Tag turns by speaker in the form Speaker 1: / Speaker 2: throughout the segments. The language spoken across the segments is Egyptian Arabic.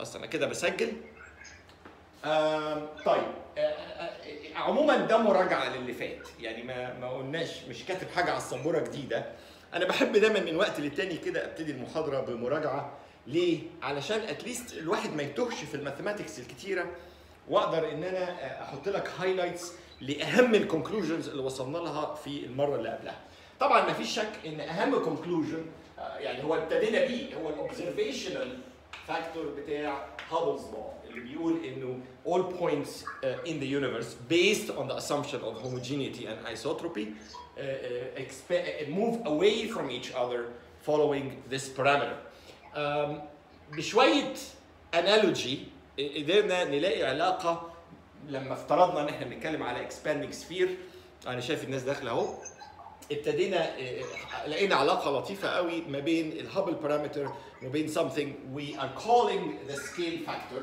Speaker 1: خلاص انا كده بسجل آم، طيب آه، آه، آه، عموما ده مراجعه للي فات يعني ما ما قلناش مش كاتب حاجه على السبوره جديده انا بحب دايما من وقت للتاني كده ابتدي المحاضره بمراجعه ليه علشان اتليست الواحد ما يتوهش في الماثيماتكس الكتيره واقدر ان انا آه، احط لك هايلايتس لاهم الكونكلوجنز اللي وصلنا لها في المره اللي قبلها طبعا ما فيش شك ان اهم كونكلوجن يعني هو ابتدينا بيه هو الاوبزرفيشنال فاكتور بتاع هابلز law اللي بيقول انه all points uh, in the universe based on the assumption of homogeneity and isotropy uh, uh, expe- uh, move away from each other following this parameter. Um, بشوية analogy قدرنا نلاقي علاقة لما افترضنا ان احنا بنتكلم على expanding sphere انا شايف الناس داخله اهو ابتدينا اه، لقينا علاقه لطيفه قوي ما بين الهابل بارامتر وما بين something we are calling the scale factor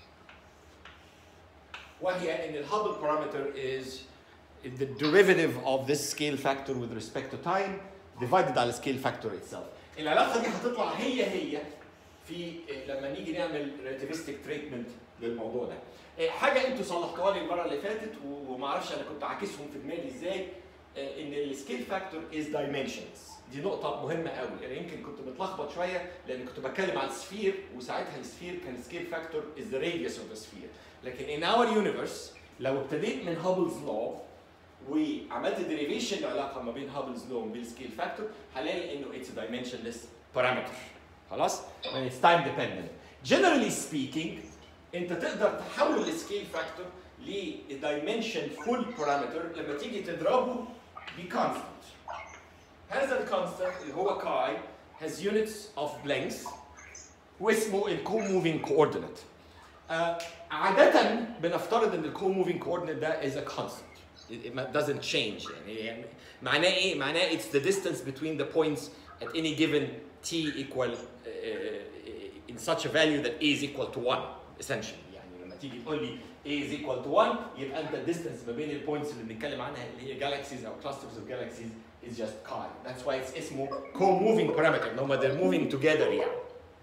Speaker 1: وهي ان الهابل بارامتر is the derivative of this scale factor with respect to time divided على scale factor itself العلاقه دي هتطلع هي هي في اه، لما نيجي نعمل relativistic treatment للموضوع ده اه، حاجه انتوا صلحتوها لي المره اللي فاتت و- وما اعرفش انا كنت عاكسهم في دماغي ازاي آه، ان السكيل فاكتور از دايمنشنز دي نقطة مهمة قوي يعني يمكن كنت متلخبط شوية لأن كنت بتكلم عن سفير وساعتها السفير كان السكيل فاكتور از ذا radius اوف ذا سفير لكن in our universe لو ابتديت من هابلز لو وعملت ديريفيشن العلاقة ما بين هابلز لو وبين السكيل فاكتور هلاقي انه اتس dimensionless parameter خلاص؟ يعني it's time dependent generally speaking انت تقدر تحول السكيل فاكتور لدايمنشن فول بارامتر لما تيجي تضربه بكونستنت هذا الكونستنت اللي هو كاي has units of length واسمه الكو موفينج كوردينيت عادة بنفترض ان الكو موفينج كوردينيت ده is a constant it, it doesn't change يعني, يعني معناه ايه؟ معناه it's the distance between the points at any given t equal uh, uh, in such a value that a is equal to 1 essentially يعني لما تيجي تقول لي a is equal to 1 يبقى انت الديستنس ما بين البوينتس اللي بنتكلم عنها اللي هي جالاكسيز او clusters of galaxies is just chi. That's why it's اسمه co-moving parameter. No they're moving together يعني.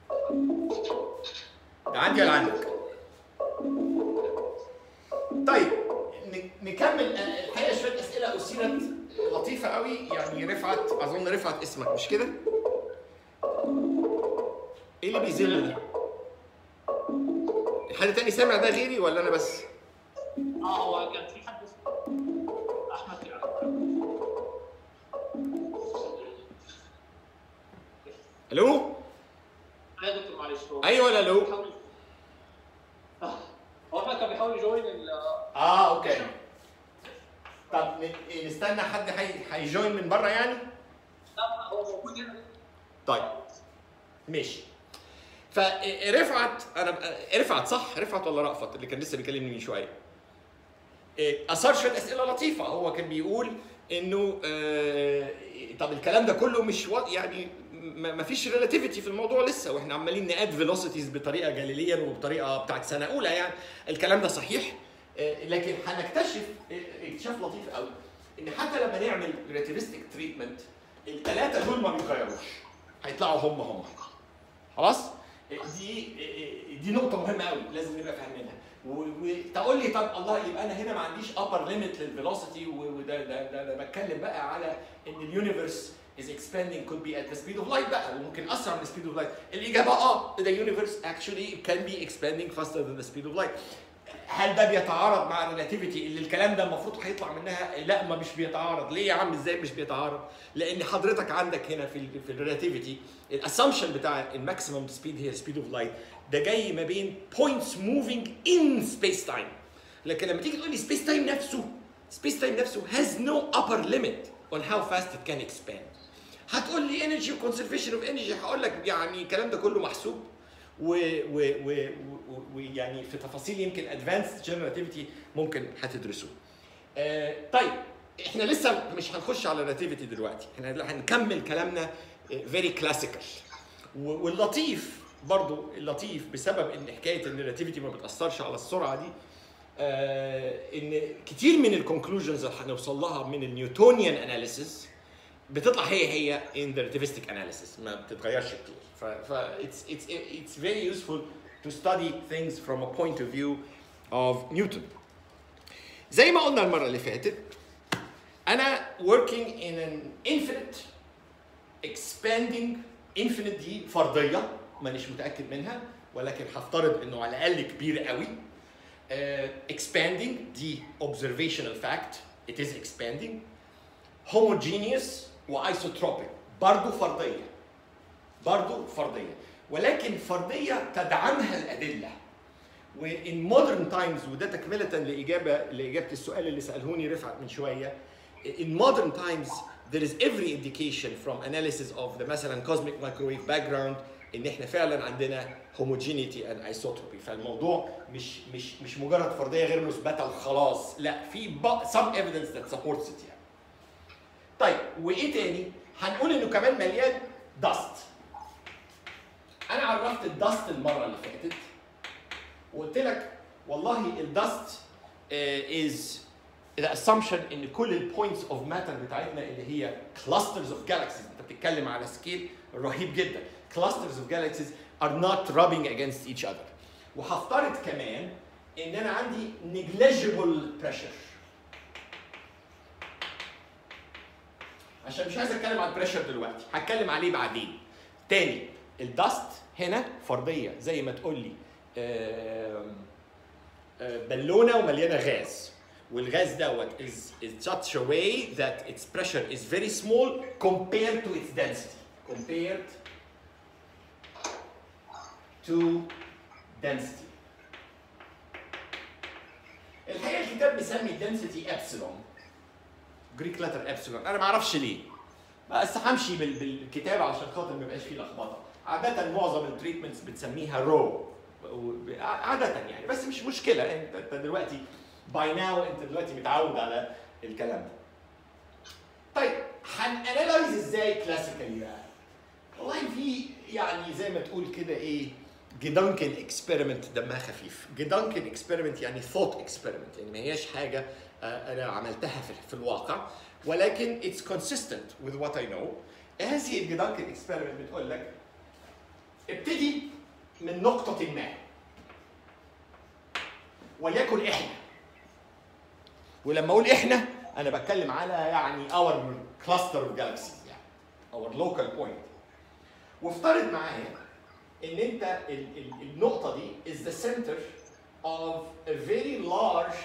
Speaker 1: ده عندي ولا عندك؟ طيب ن- نكمل آه، الحقيقه شويه اسئله اثيرت لطيفه قوي يعني رفعت اظن رفعت اسمك مش كده؟ ايه اللي بيزل ده؟ حد تاني سامع ده غيري ولا انا بس؟
Speaker 2: اه هو كان في حد اسمه احمد كده
Speaker 1: الو؟
Speaker 2: يا دكتور معلش هو
Speaker 1: ايوه ولا الو؟
Speaker 2: بيحاول- آه، هو احمد كان بيحاول يجوين ال
Speaker 1: اه اوكي طب ن- نستنى حد هي- هيجوين من بره يعني؟
Speaker 2: لا هو موجود هنا
Speaker 1: طيب ماشي فرفعت انا رفعت صح رفعت ولا رأفت اللي كان لسه بيكلمني من شويه إيه، اثار شويه اسئله لطيفه هو كان بيقول انه آه، طب الكلام ده كله مش و... يعني ما ما فيش ريلاتيفيتي في الموضوع لسه واحنا عمالين ناد فيلوسيتيز بطريقه جاليليا وبطريقه بتاعت سنه اولى يعني الكلام ده صحيح آه، لكن هنكتشف آه، اكتشاف لطيف قوي ان حتى لما نعمل ريلاتيفيستيك تريتمنت الثلاثه دول ما بيتغيروش هيطلعوا هم هم خلاص دي دي نقطة مهمة قوي لازم نبقى فاهمينها وتقول لي طب الله يبقى انا هنا ما عنديش upper limit للفيلوسيتي وده ده ده انا بتكلم بقى على ان اليونيفرس is expanding could be at the speed of light بقى وممكن اسرع من the speed of light الاجابة اه the universe actually can be expanding faster than the speed of light هل ده بيتعارض مع الريلاتيفيتي اللي الكلام ده المفروض هيطلع منها لا ما مش بيتعارض ليه يا عم ازاي مش بيتعارض لان حضرتك عندك هنا في ال في الريلاتيفيتي الاسامبشن بتاع الماكسيمم سبيد هي سبيد اوف لايت ده جاي ما بين بوينتس موفينج ان سبيس تايم لكن لما تيجي تقول لي سبيس تايم نفسه سبيس تايم نفسه has no upper limit on how fast it can expand هتقول لي انرجي وكونسرفيشن اوف انرجي هقول لك يعني الكلام ده كله محسوب ويعني و و و يعني في تفاصيل يمكن ادفانسد جنراتيفيتي ممكن هتدرسوه. آه طيب احنا لسه مش هنخش على الريلاتيفيتي دلوقتي احنا هنكمل كلامنا فيري كلاسيكال واللطيف برضو اللطيف بسبب ان حكايه ان الريلاتيفيتي ما بتاثرش على السرعه دي آه ان كتير من الكونكلوجنز اللي هنوصل لها من النيوتونيان اناليسيس بتطلع هي هي in the relativistic analysis ما بتتغيرش كتير ف ف it's it's it's very useful to study things from a point of view of Newton. زي ما قلنا المرة اللي فاتت أنا working in an infinite expanding infinite دي فرضية مانيش متأكد منها ولكن هفترض إنه على الأقل كبير قوي uh, expanding دي observational fact it is expanding homogeneous وايسوتروبيك برضه فرضيه برضه فرضيه ولكن فرضيه تدعمها الادله وان modern times وده تكمله لاجابه لاجابه السؤال اللي سالهوني رفعت من شويه in modern times there is every indication from analysis of the مثلا cosmic microwave background ان احنا فعلا عندنا homogeneity and isotropy فالموضوع مش مش مش مجرد فرضيه غير مثبته وخلاص لا في ب- some evidence that supports it يعني طيب وايه تاني؟ هنقول انه كمان مليان دست. انا عرفت الدست المره اللي فاتت وقلت لك والله الدست از the assumption ان كل البوينتس اوف ماتر بتاعتنا اللي هي clusters of galaxies انت بتتكلم على سكيل رهيب جدا clusters of galaxies are not rubbing against each other وهفترض كمان ان انا عندي negligible pressure عشان مش عايز اتكلم عن البريشر دلوقتي هتكلم عليه بعدين تاني الدست هنا فرضيه زي ما تقول لي آم، آه، بالونه ومليانه غاز والغاز دوت is is such a way that its pressure is very small compared to its density compared to density الحقيقه الكتاب مسمي الدنسيتي ابسلون جريك لتر ابسلون انا ما اعرفش ليه بس همشي بال- بالكتاب عشان خاطر ما يبقاش فيه لخبطه عاده معظم التريتمنتس بتسميها رو عاده يعني بس مش مشكله انت انت دلوقتي باي ناو انت دلوقتي متعود على الكلام ده طيب هنانلايز ازاي كلاسيكالي بقى والله في يعني زي ما تقول كده ايه جدانكن اكسبيرمنت دمها خفيف جدانكن اكسبيرمنت يعني ثوت اكسبيرمنت يعني ما هياش حاجه آه، انا عملتها في, في الواقع ولكن it's consistent with what I know هذه الجدانكن اكسبيرمنت بتقول لك ابتدي من نقطة ما وليكن احنا ولما اقول احنا انا بتكلم على يعني our cluster of galaxies يعني our local point وافترض معايا ان انت ال- ال- النقطة دي is the center of a very large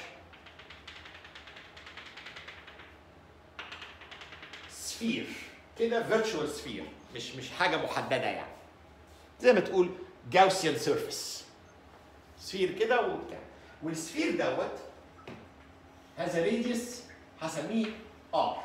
Speaker 1: sphere كده virtual sphere مش مش حاجة محددة يعني زي ما تقول Gaussian surface سفير كده وبتاع والسفير دوت has a radius هسميه R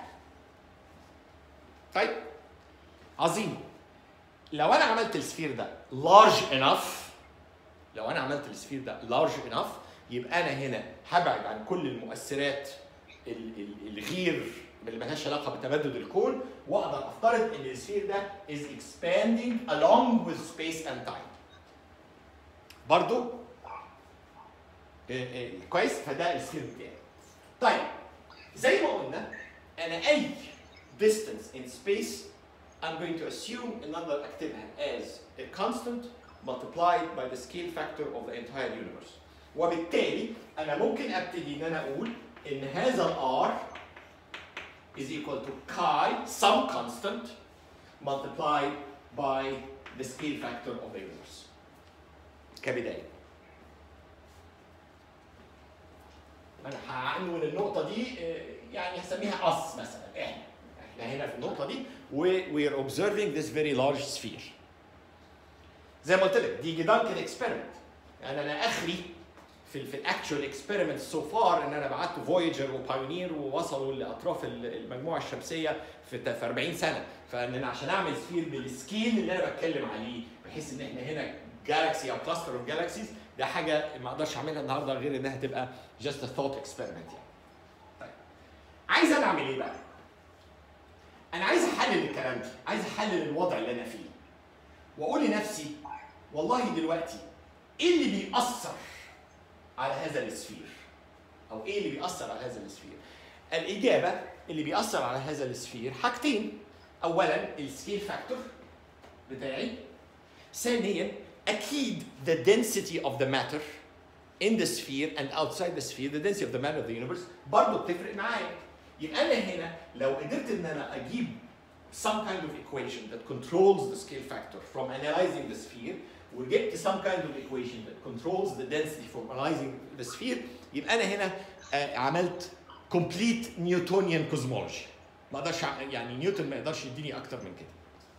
Speaker 1: طيب عظيم لو انا عملت السفير ده large enough لو انا عملت السفير ده large enough يبقى انا هنا هبعد عن كل المؤثرات ال- ال- الغير اللي ملهاش علاقه بتمدد الكون واقدر افترض ان السفير ده is expanding along with space and time برضو إيه إيه كويس فده السفير بتاعي طيب زي ما قلنا انا اي distance in space I'm going to assume ان اقدر اكتبها as a constant multiplied by the scale factor of the entire universe وبالتالي انا ممكن ابتدي ان انا اقول ان هذا ال r is equal to chi some constant multiplied by the scale factor of the universe كبدايه انا هعنون النقطه دي آه، يعني هسميها اس مثلا احنا احنا هنا في النقطه دي و we are observing this very large sphere زي ما قلت لك دي جدانكن اكسبيرمنت يعني انا اخري في ال في الاكشوال اكسبيرمنت سو فار ان انا بعت فويجر وبايونير ووصلوا لاطراف ال- المجموعه الشمسيه في ت- في 40 سنه فان انا عشان اعمل سفير بالسكيل اللي انا بتكلم عليه بحيث ان احنا هنا جالكسي او كلاستر اوف جالكسيز ده حاجه ما اقدرش اعملها النهارده غير انها تبقى جاست ا ثوت اكسبيرمنت يعني. طيب عايز انا اعمل ايه بقى؟ انا عايز احلل الكلام ده، عايز احلل الوضع اللي انا فيه. واقول لنفسي والله دلوقتي ايه اللي بيأثر على هذا السفير؟ او ايه اللي بيأثر على هذا السفير؟ الإجابة اللي بيأثر على هذا السفير حاجتين. أولاً السكيل فاكتور بتاعي. ثانياً اكيد the density of the matter in the sphere and outside the sphere the density of the matter of the universe برضه بتفرق معايا يبقى انا هنا لو قدرت ان انا اجيب some kind of equation that controls the scale factor from analyzing the sphere وجبت some kind of equation that controls the density from analyzing the sphere يبقى انا هنا آه، عملت complete Newtonian cosmology ما اقدرش أع- يعني نيوتن ما يقدرش يديني اكتر من كده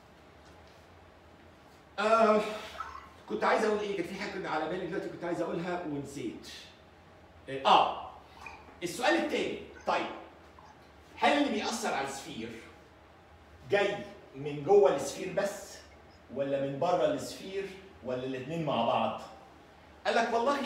Speaker 1: آه كنت عايز اقول ايه كان في حاجه كنت على بالي دلوقتي كنت عايز اقولها ونسيت اه آه. السؤال الثاني طيب هل اللي بيأثر على السفير جاي من جوه السفير بس ولا من بره السفير ولا الاثنين مع بعض قال لك والله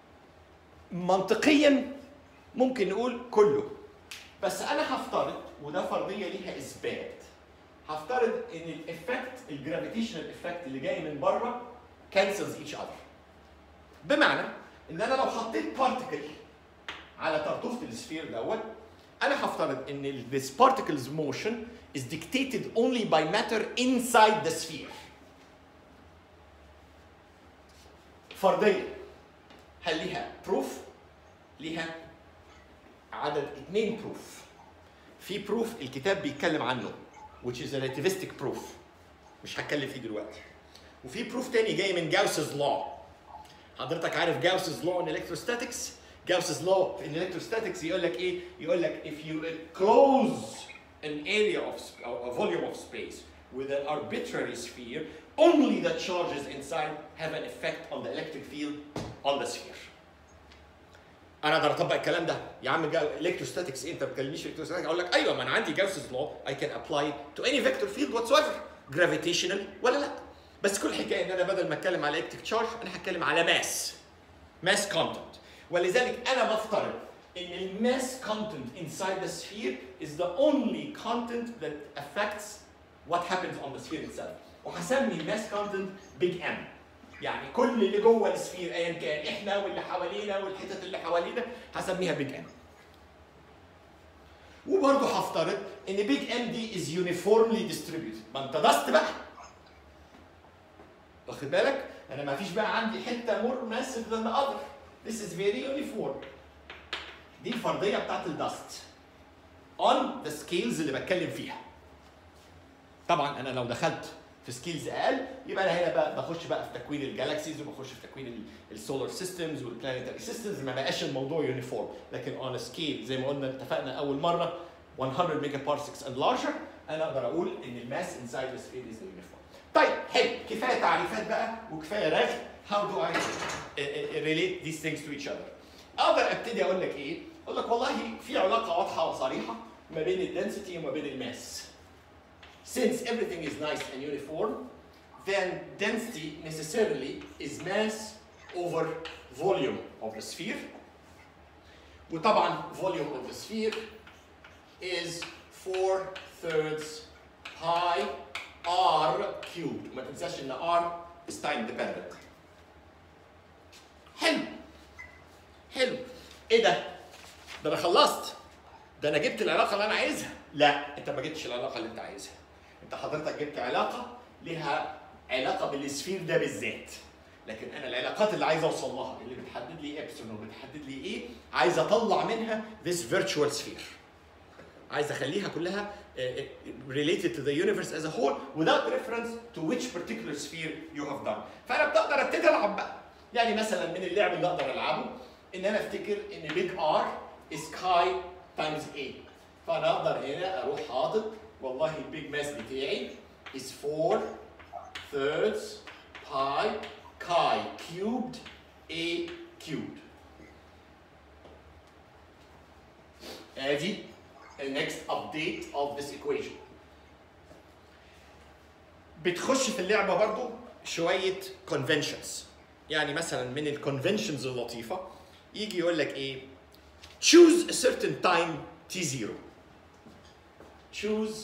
Speaker 1: منطقيا ممكن نقول كله بس انا هفترض وده فرضيه ليها اثبات هفترض ان الافكت الجرافيتيشنال افكت اللي جاي من بره كانسلز ايتش اذر بمعنى ان انا لو حطيت بارتكل على طرطوفه السفير دوت انا هفترض ان this particle's motion is dictated only by matter inside the sphere فرضيه هل ليها بروف ليها عدد اثنين بروف في بروف الكتاب بيتكلم عنه which is a relativistic proof مش هتكلم فيه دلوقتي وفي بروف تاني جاي من جاوس's law حضرتك عارف جاوس's law in electrostatics جاوس's law in electrostatics يقول لك ايه يقول لك if you close an area of sp- or a volume of space with an arbitrary sphere only the charges inside have an effect on the electric field on the sphere انا اقدر اطبق الكلام ده يا عم الكتروستاتكس ايه انت ما بتكلمنيش الكتروستاتكس اقول لك ايوه ما انا عندي جاوس's law I can apply to any vector field whatsoever gravitational ولا لا بس كل حكايه ان انا بدل ما اتكلم على electric charge انا هتكلم على ماس ماس كونتنت ولذلك انا بفترض ان الماس كونتنت inside the sphere is the only content that affects what happens on the sphere itself وهسمي الماس كونتنت big M يعني كل اللي جوه السفير ايا كان احنا واللي حوالينا والحتت اللي حوالينا هسميها بيج ام وبرضه هفترض ان بيج ام دي از يونيفورملي ديستريبيوتد ما انت دست بقى واخد بالك انا ما فيش بقى عندي حته مور ماسيف ذان اذر This is very uniform دي الفرضيه بتاعت الدست on the scales اللي بتكلم فيها طبعا انا لو دخلت في سكيلز اقل يبقى انا هنا بقى بخش بقى في تكوين الجالاكسيز وبخش في تكوين السولار سيستمز والبلانيتاري سيستمز ما بقاش الموضوع يونيفورم لكن اون سكيل زي ما قلنا اتفقنا اول مره 100 ميجا بارسكس اند لارجر انا اقدر اقول ان الماس انسايد ذا سفير از يونيفورم طيب حلو كفايه تعريفات بقى وكفايه رغي how do I uh, uh, relate these things to each other اقدر ابتدي اقول لك ايه اقول لك والله في علاقه واضحه وصريحه ما بين الدنسيتي وما بين الماس since everything is nice and uniform, then density necessarily is mass over volume of the sphere. وطبعا volume of the sphere is 4 thirds pi r cubed. ما تنساش ان r is time dependent. حلو حلو ايه ده؟ ده انا خلصت ده انا جبت العلاقه اللي انا عايزها لا انت ما جبتش العلاقه اللي انت عايزها انت حضرتك جبت علاقه لها علاقه بالسفير ده بالذات لكن انا العلاقات اللي عايز اوصل لها اللي بتحدد لي ابسلون وبتحدد لي ايه عايز اطلع منها this virtual sphere عايز اخليها كلها uh, uh, related to the universe as a whole without reference to which particular sphere you have done فانا بقدر ابتدي العب بقى يعني مثلا من اللعب اللي اقدر العبه ان انا افتكر ان big R is chi times A فانا اقدر هنا اروح حاطط والله البيج ماس بتاعي is 4 thirds pi chi cubed A cubed ادي النكست update of this equation بتخش في اللعبه برضو شويه conventions يعني مثلا من الكونفنشنز اللطيفه يجي يقول لك ايه choose a certain time t0 choose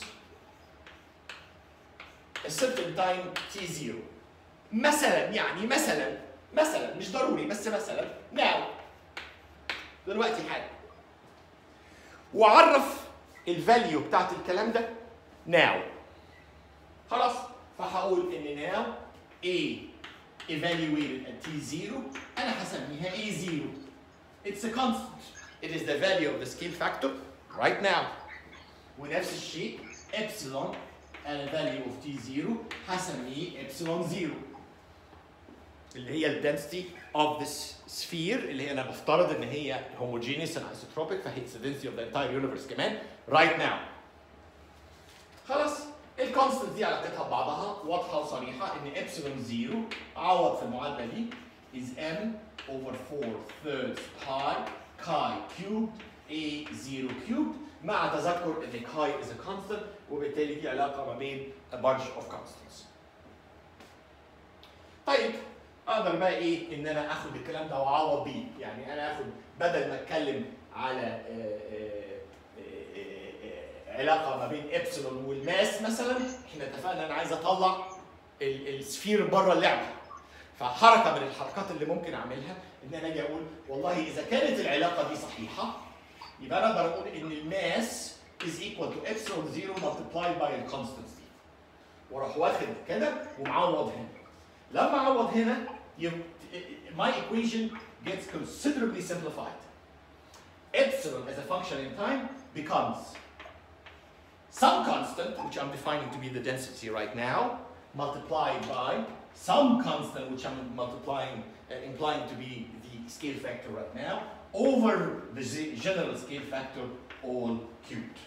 Speaker 1: a certain time t0 مثلا يعني مثلا مثلا مش ضروري بس مثلا now دلوقتي حالا وعرف الفاليو بتاعت الكلام ده now خلاص فهقول ان now a evaluated at t0 انا هسميها a0 it's a constant it is the value of the scale factor right now ونفس الشيء epsilon at a value of t0 هسميه epsilon 0 اللي هي الدنسيتي of this sphere اللي هي انا بفترض ان هي homogeneous and isotropic فهي it's the density of the entire universe كمان right now خلاص الكونستنت دي علاقتها ببعضها واضحه وصريحه ان ابسلون زيرو عوض في المعادله دي is m over 4 thirds pi chi cubed a 0 cubed مع تذكر ان chi is a constant وبالتالي دي علاقه ما بين a bunch of constants. طيب اقدر بقى ايه ان انا اخد الكلام ده واعوض بيه يعني انا اخد بدل ما اتكلم على آه، آه، آه، آه، علاقه ما بين ابسلون والماس مثلا احنا اتفقنا انا عايز اطلع ال- السفير بره اللعبه فحركه من الحركات اللي ممكن اعملها ان انا اجي اقول والله اذا كانت العلاقه دي صحيحه يبقى انا اقدر اقول ان الماس is equal to epsilon 0 multiplied by the constants دي واروح واخد كده ومعوض هنا لما اعوض هنا يب- my equation gets considerably simplified epsilon as a function in time becomes some constant, which I'm defining to be the density right now, multiplied by some constant, which I'm multiplying, uh, implying to be the scale factor right now, over the z- general scale factor all cubed.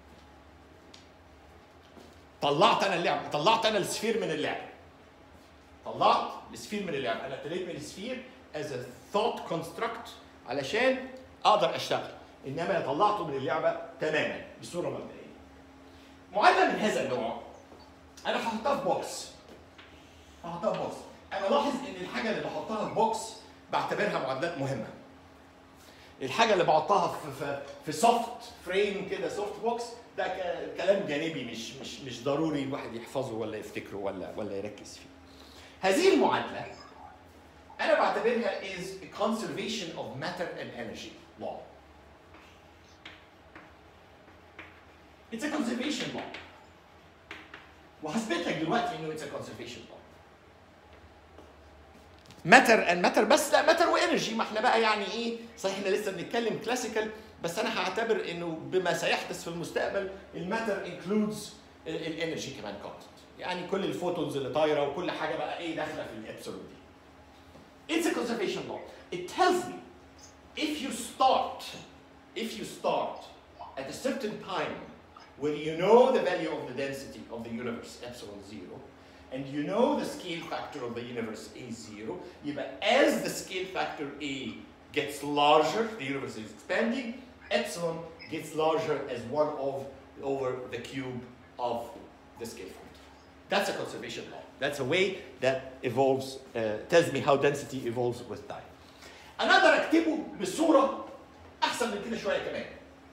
Speaker 1: طلعت انا اللعبه طلعت انا السفير من اللعبه طلعت السفير من اللعبه انا ابتديت من السفير as a thought construct علشان اقدر اشتغل انما انا طلعته من اللعبه تماما بصوره مبدئيه معادله من هذا النوع انا هحطها في بوكس هحطها في بوكس انا لاحظ ان الحاجه اللي بحطها في بوكس بعتبرها معادلات مهمه الحاجه اللي بحطها في في, في سوفت فريم كده سوفت بوكس ده ك- كلام جانبي مش مش مش ضروري الواحد يحفظه ولا يفتكره ولا ولا يركز فيه هذه المعادله انا بعتبرها is a conservation of matter and energy law It's a conservation law. وهثبت لك دلوقتي انه it's a conservation law. ماتر and matter بس لا ماتر وانرجي ما احنا بقى يعني ايه صحيح احنا لسه بنتكلم كلاسيكال بس انا هعتبر انه بما سيحدث في المستقبل الماتر انكلودز الانرجي كمان كونستنت يعني كل الفوتونز اللي طايره وكل حاجه بقى ايه داخله في الابسولوت دي. It's a conservation law. It tells me if you start if you start at a certain time when you know the value of the density of the universe epsilon zero and you know the scale factor of the universe a zero يبقى as the scale factor a gets larger the universe is expanding epsilon gets larger as one of over the cube of the scale factor that's a conservation law that's a way that evolves uh, tells me how density evolves with time انا اقدر اكتبه بصوره احسن من كده شويه كمان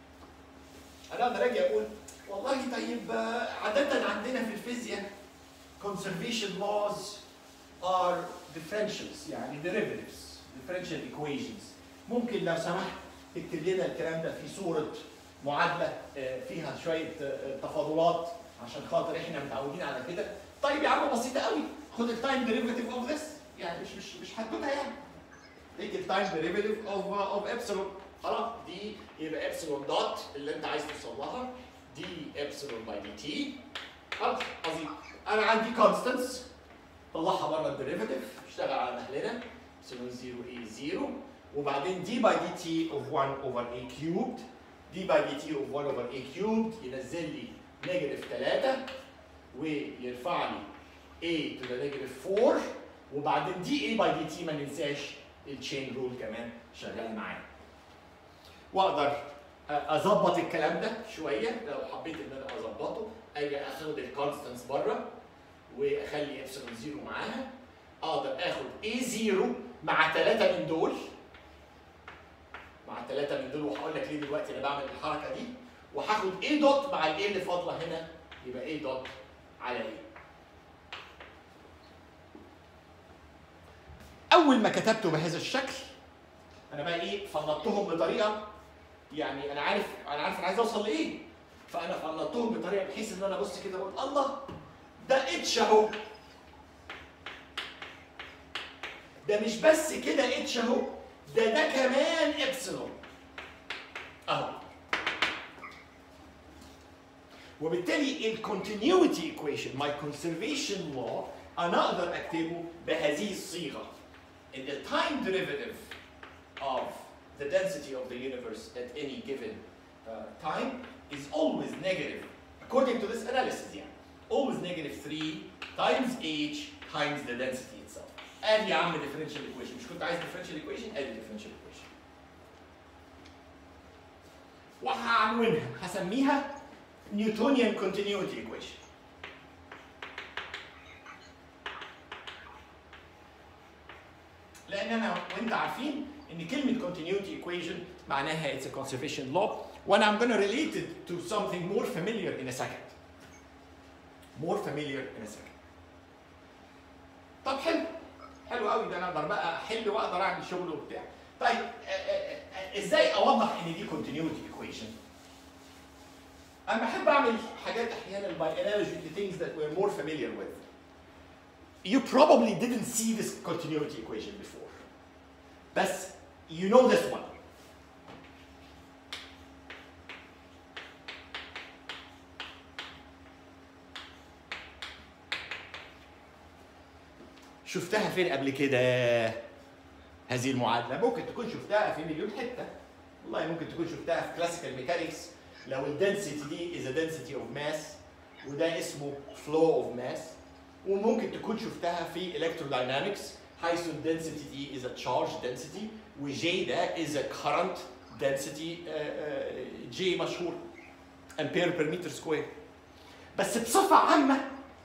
Speaker 1: انا اقدر اجي اقول والله طيب آه، عاده عندنا في الفيزياء conservation laws are differentials يعني derivatives differential equations ممكن لو سمحت تكتب لنا الكلام ده في صوره معادله آه، فيها شويه آه، تفاضلات عشان خاطر احنا متعودين على كده طيب يا عم بسيطه قوي خد التايم ديريفيتيف اوف ذس يعني مش مش مش حدوته يعني take التايم ديريفيتيف اوف اوف ابسلون خلاص دي يبقى ابسلون دوت اللي انت عايز توصل لها دي ابسلون باي دي تي خلاص عظيم انا عندي كونستنتس طلعها بره الديريفيتيف اشتغل على مهلنا ابسلون 0 اي 0 وبعدين دي باي دي تي اوف 1 اوفر اي كيوبد دي باي دي تي اوف 1 اوفر اي كيوبد ينزل لي نيجاتيف 3 ويرفع لي a to the negative 4 وبعدين دي a by dt ما ننساش التشين رول كمان شغال معانا. واقدر اظبط الكلام ده شويه لو حبيت ان انا اظبطه اجي اخد الكونستنس بره واخلي ابسلون زيرو معاها اقدر اخد a 0 مع ثلاثه من دول مع ثلاثه من دول وهقول لك ليه دلوقتي انا بعمل الحركه دي وهاخد a دوت مع ال a اللي فاضله هنا يبقى a دوت على a اول ما كتبته بهذا الشكل انا بقى ايه فنطتهم بطريقه يعني انا عارف انا عارف انا عايز اوصل لايه فانا فنطتهم بطريقه بحيث ان انا ابص كده اقول الله ده اتش اهو ده مش بس كده اتش اهو ده ده كمان ابسلون اهو وبالتالي الكونتينيوتي ايكويشن ماي كونسرفيشن لو انا اقدر اكتبه بهذه الصيغه ان the time derivative of the density of the universe at any given uh, time is always negative according to this analysis يعني always negative 3 times h times the density itself ادي يا عم differential equation مش كنت عايز differential equation ادي differential equation وهعنونها هسميها نيوتونيان continuity equation لان انا وانت عارفين ان كلمه continuity equation معناها it's a conservation law وانا I'm going to relate it to something more familiar in a second more familiar in a second طب حلو حلو قوي ده انا اقدر بقى احل واقدر اعمل شغل وبتاع طيب آه، آه، آه، ازاي اوضح ان دي continuity equation انا بحب اعمل حاجات احيانا by analogy to things that we're more familiar with you probably didn't see this continuity equation before بس you know this one شفتها فين قبل كده هذه المعادله ممكن تكون شفتها في مليون حته والله ممكن تكون شفتها في كلاسيكال ميكانكس لو الدنسيتي دي is a density of mass وده اسمه flow of mass وممكن تكون شفتها في electrodynamics حيث الدنسيتي دي is a charge density وجي ده is a current density جي مشهور ampere per meter square بس بصفة عامة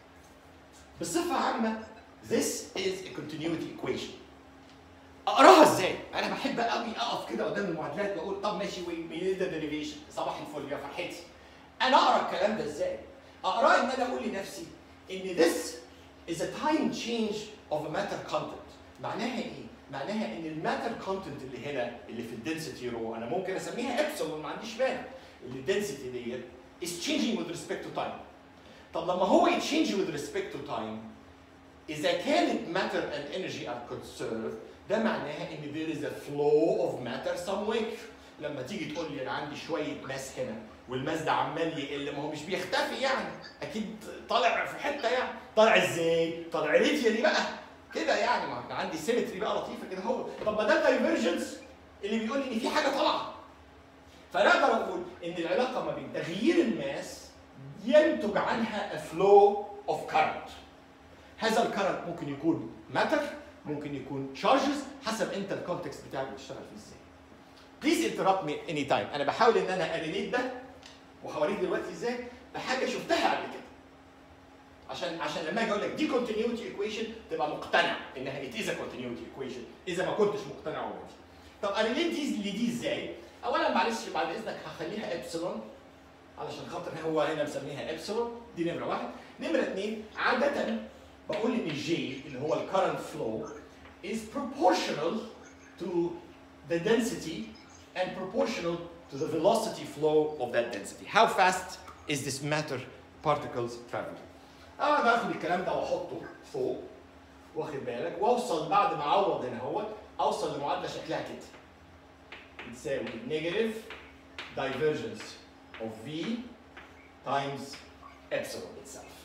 Speaker 1: بصفة عامة this is a continuity equation اقراها ازاي؟ انا بحب قوي اقف كده قدام المعادلات واقول طب ماشي وي ده ديريفيشن صباح الفل يا فرحتي انا اقرا الكلام ده ازاي؟ اقراه ان انا اقول لنفسي ان this is a time change of a matter content معناها ايه؟ معناها ان الماتر كونتنت اللي هنا اللي في الدنسيتي رو انا ممكن اسميها ابسلون ما عنديش مانع اللي الدنسيتي ديت is changing with respect to time طب لما هو يتشينج with respect to time اذا كانت matter and energy are conserved ده معناها ان there is a flow of matter somewhere لما تيجي تقول لي انا عندي شويه ماس هنا والماس ده عمال يقل ما هو مش بيختفي يعني اكيد طالع في حته يعني طالع ازاي؟ طالع ريتيالي بقى كده يعني ما انا عندي سيمتري بقى لطيفه كده هو طب ما ده الدايفرجنس اللي بيقول لي ان في حاجه طالعه فانا اقدر اقول ان العلاقه ما بين تغيير الماس ينتج عنها a flow of current هذا الكرنت ممكن يكون ماتر ممكن يكون تشارجز حسب انت الكونتكست بتاعك بتشتغل فيه ازاي بليز انتربت مي اني تايم انا بحاول ان انا اريليت ده وهوريك دلوقتي ازاي بحاجه شفتها قبل كده عشان عشان لما اجي اقول لك دي كونتينيوتي ايكويشن تبقى مقتنع انها ات از كونتينيوتي ايكويشن اذا ما كنتش مقتنع اوريدي طب اريليت دي لدي ازاي؟ اولا معلش بعد اذنك هخليها ابسلون علشان خاطر هو هنا مسميها ابسلون دي نمره واحد نمره اثنين عاده بقول ان الجي اللي هو الكرنت فلو is proportional to the density and proportional to the velocity flow of that density. How fast is this matter particles traveling? انا باخد الكلام ده واحطه فوق واخد بالك واوصل بعد ما اعوض هنا هو اوصل لمعادله شكلها كده بتساوي negative divergence of v times epsilon itself.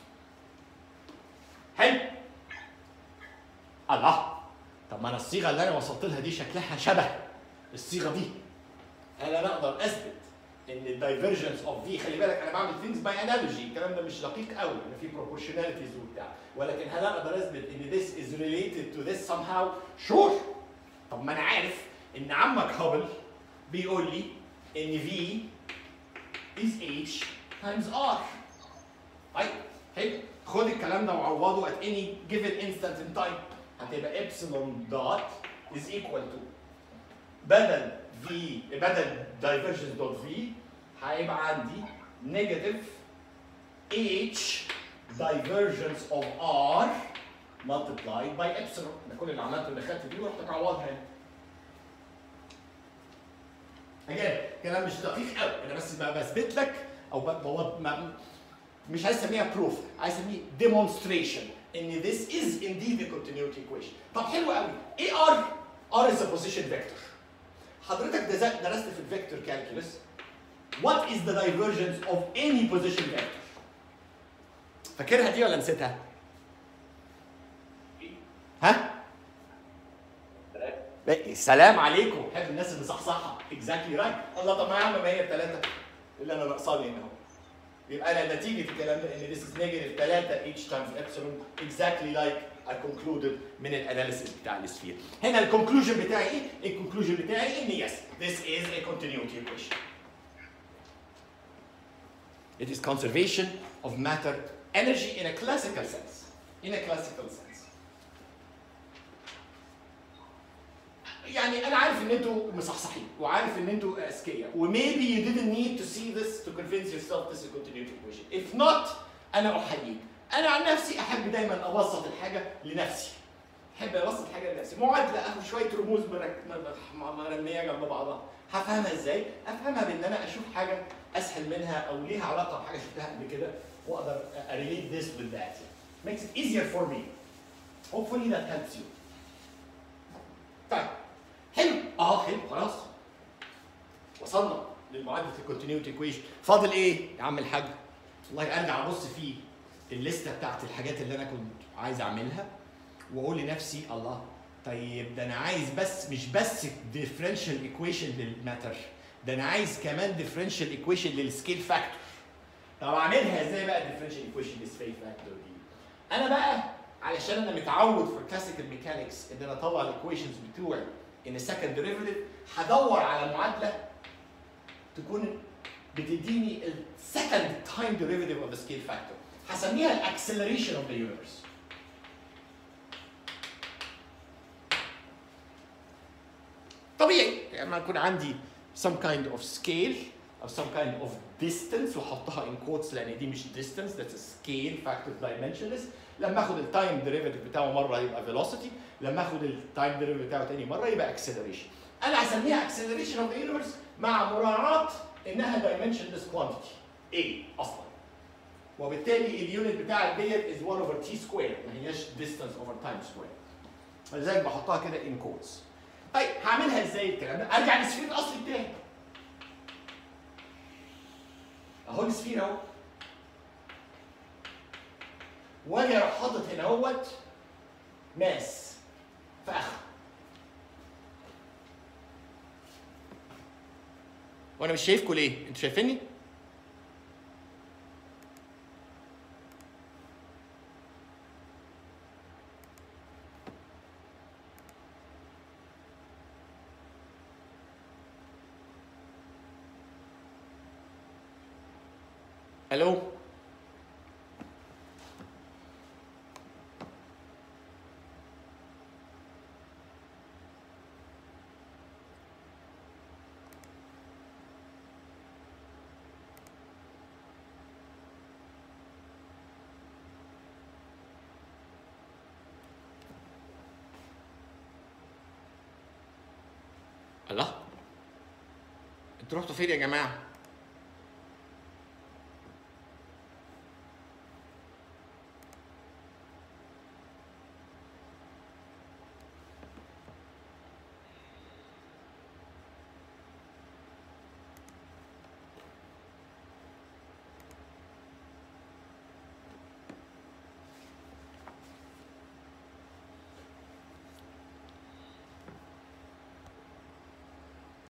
Speaker 1: حلو الله طب ما انا الصيغه اللي انا وصلت لها دي شكلها شبه الصيغه دي هل انا اقدر اثبت ان الدايفرجنس اوف في خلي بالك انا بعمل ثينجز باي انالوجي الكلام ده مش دقيق قوي ان في بروبورشناليتيز وبتاع ولكن هل اقدر اثبت ان this is related to this somehow sure طب ما انا عارف ان عمك هابل بيقول لي ان في is h times r طيب حلو خد الكلام ده وعوضه at any given instant in time هتبقى epsilon dot is equal to بدل v بدل divergence dot v هيبقى عندي negative h divergence of r multiplied by epsilon ده كل اللي عملته اللي خدت دي ورحت تعوضها هنا again كلام مش دقيق قوي انا بس بثبت لك او ب- بوض- ما- مش عايز اسميها بروف عايز اسميه demonstration ان this is indeed a continuity equation طب حلو قوي ايه r r is a position vector حضرتك دز- درست في الفيكتور كالكولس what is the divergence of any position vector فاكرها دي ولا نسيتها ها لا، سلام عليكم بحب الناس اللي صحصحها اكزاكتلي رايت الله طب ما يا عم ما هي الثلاثه اللي انا ناقصاني هنا اهو يبقى انا نتيجه الكلام ده ان this is negative 3 h times epsilon exactly like I concluded من الاناليسيس بتاع السفير هنا الكونكلوجن بتاعي ايه؟ الكونكلوجن بتاعي ان yes this is a continuity equation It is conservation of matter energy in a classical sense. In a classical sense. يعني انا عارف ان انتوا مصحصحين وعارف ان انتوا اذكياء وmaybe you didn't need to see this to convince yourself this is a continuity equation if not انا احييك انا عن نفسي احب دايما ابسط الحاجه لنفسي احب ابسط الحاجه لنفسي معادله اخد شويه رموز مرك- م- م- مرميه جنب بعضها هفهمها ازاي افهمها بان انا اشوف حاجه اسهل منها او ليها علاقه بحاجه شفتها قبل كده واقدر relate this with that makes it easier for me hopefully that helps you طيب حلو اه حلو خلاص وصلنا للمعادله الكونتينيوتي ايكويشن فاضل ايه يا عم الحاج والله ارجع ابص في الليسته بتاعت الحاجات اللي انا كنت عايز اعملها واقول لنفسي الله طيب ده انا عايز بس مش بس ديفرنشال ايكويشن للماتر ده انا عايز كمان ديفرنشال ايكويشن للسكيل فاكتور طب اعملها ازاي بقى الديفرنشال ايكويشن للسكيل فاكتور دي انا بقى علشان انا متعود في الكلاسيكال ميكانكس ان انا اطلع الايكويشنز بتوعي ان سكند ديريفيتيف هدور على معادله تكون بتديني السكند تايم ديريفيتيف اوف ذا سكيل فاكتور هسميها الاكسلريشن اوف ذا يونيفرس طبيعي لما يكون عندي some kind of scale او some kind of distance واحطها in quotes لان دي مش distance that's a scale factor dimensionless لما اخد التايم ديريفيتيف بتاعه مره يبقى velocity لما اخد التايم ديريفيتيف بتاعه تاني مره يبقى acceleration انا هسميها acceleration of the universe مع مراعاه انها dimensionless quantity A اصلا وبالتالي اليونت بتاع ديت is 1 over t square ما هياش distance over time square فلذلك بحطها كده in quotes طيب هعملها ازاي الكلام ده؟ ارجع للسفير الاصلي بتاعي. اهو السفير اهو. واجي اروح حاطط هنا اهوت ماس في اخره. وانا مش شايفكم ليه؟ انتوا شايفيني؟ الو الله انتوا رحتوا فين يا جماعه